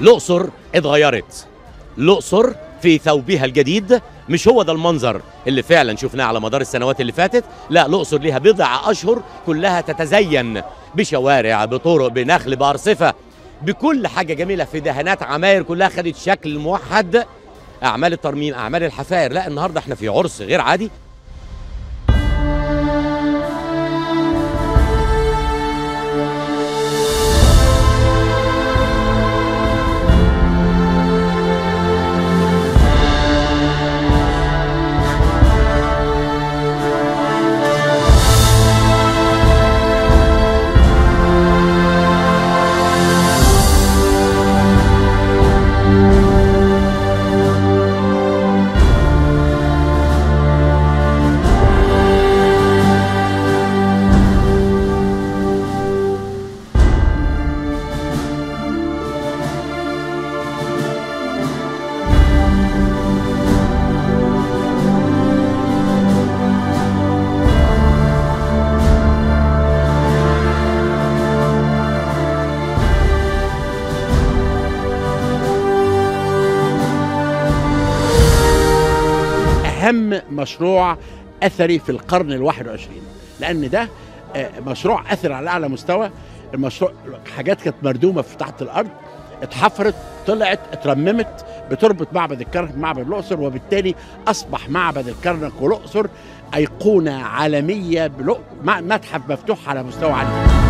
الأقصر اتغيرت الأقصر في ثوبها الجديد مش هو ده المنظر اللي فعلا شفناه على مدار السنوات اللي فاتت لا الأقصر ليها بضع أشهر كلها تتزين بشوارع بطرق بنخل بأرصفة بكل حاجة جميلة في دهانات عماير كلها خدت شكل موحد أعمال الترميم أعمال الحفائر لا النهاردة احنا في عرس غير عادي اهم مشروع اثري في القرن الواحد وعشرين لان ده آه، مشروع اثري على اعلى مستوى المشروع حاجات كانت مردومه في تحت الارض اتحفرت طلعت اترممت بتربط معبد الكرنك بمعبد الاقصر وبالتالي اصبح معبد الكرنك والاقصر ايقونه عالميه بلو- مع- متحف مفتوح على مستوى عالي